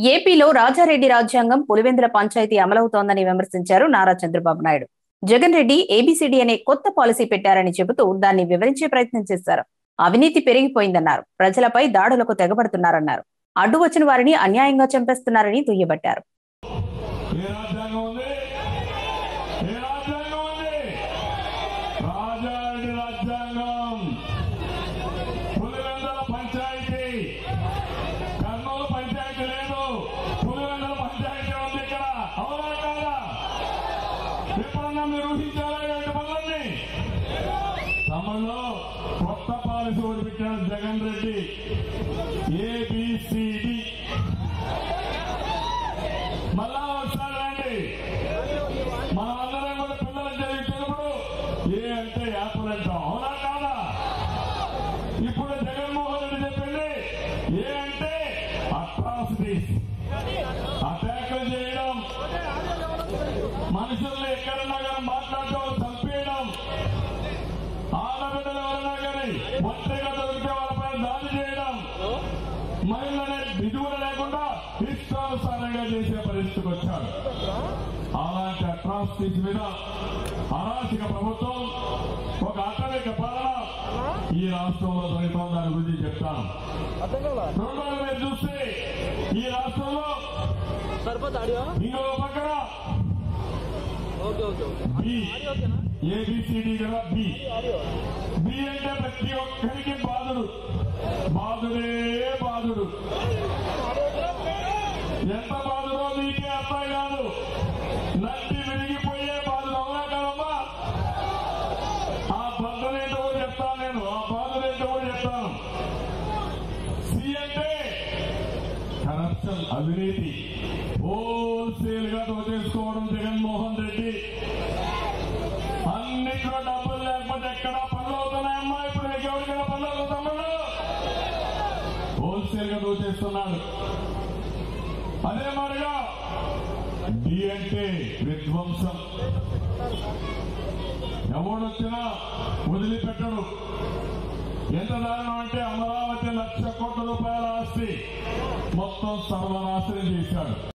ఏపీలో రాజారెడ్డి రాజ్యాంగం పులివెందుల పంచాయతీ అమలవుతోందని విమర్శించారు నారా చంద్రబాబు నాయుడు జగన్ రెడ్డి ఏబిసిడి అనే కొత్త పాలసీ పెట్టారని చెబుతూ దాన్ని వివరించే ప్రయత్నం చేశారు అవినీతి పెరిగిపోయిందన్నారు ప్రజలపై దాడులకు తెగబడుతున్నారన్నారు అడ్డు వచ్చిన వారిని అన్యాయంగా చంపేస్తున్నారని దుయ్యబట్టారు ఏ రాజ్యాంగం ఉంది ఏ రాజ్యాంగం ఉంది రాజారెడ్డి రాజ్యాంగం పులివెందుల పంచాయతీ కర్నూలు పంచాయతీ లేదు పులివెందుల పంచాయతీ ఉంది ఇక్కడ అవునా కాదా ఎప్పుడన్నా మీరు ఊహించారా ఇలాంటి పనులన్నీ తమలో కొత్త పాలసీ ఒకటి పెట్టాడు జగన్ రెడ్డి ఏబిసిడి మళ్ళా ఒకసారి రండి మనమందరం కూడా పిల్లలు చదివించినప్పుడు ఏ అంటే యాపిల్ అంటాం అవునా కాదా ఇప్పుడు జగన్మోహన్ రెడ్డి చెప్పింది ఏ అంటే అట్రాసిటీస్ అటాకులు చేయడం మనుషుల్ని ఎక్కడన్నా కానీ మాట్లాడటం చంపేయడం ఆడబిడ్డలు ఎవరన్నా కానీ ఒంటరిగా దొరికితే వాళ్ళపైన దాడి చేయడం మహిళలనే విధువులు లేకుండా ఇష్టానుసారంగా చేసే పరిస్థితికి వచ్చారు అలాంటి అట్రాసిటీస్ మీద అరాచక ప్రభుత్వం ఒక అటవిక పాలన ఈ రాష్ట్రంలో జరుగుతాం దాని గురించి చెప్తాను రెండోది మీరు చూస్తే ఈ రాష్ట్రంలో సరిపోతా ఆడియో ఇంకో పక్కన okay okay okay B audio ఓకేనా ఏబిసిడి కదా బి ఆడియో బి అంటే ప్రతి ఒక్కరికి బాధుడు బాధుడే బాధుడు ఎంత బాధుడో మీకే అర్థం కాదు నట్టి విరిగిపోయే బాధుడు అవునా కదమ్మా ఆ బాధనేంటో కూడా చెప్తాను నేను ఆ బాధనేంటో కూడా చెప్తాను సి అంటే కరప్షన్ అవినీతి హోల్సేల్ గా దోచేసుకోవడం జగన్మోహన్ రెడ్డి అన్నిట్లో డబ్బులు లేకపోతే ఎక్కడ పనులు అవుతున్నాయమ్మా ఇప్పుడు మీకు ఎవరికైనా పనులు అవుతున్నాడు హోల్సేల్ గా దోచేస్తున్నాడు అదే మరిగా డి అంటే విధ్వంసం ఎవడొచ్చినా వదిలిపెట్టడు ఎంత దారుణం అంటే అమరావతి లక్ష కోట్ల రూపాయల ఆస్తి మొత్తం సర్వనాశనం చేశాడు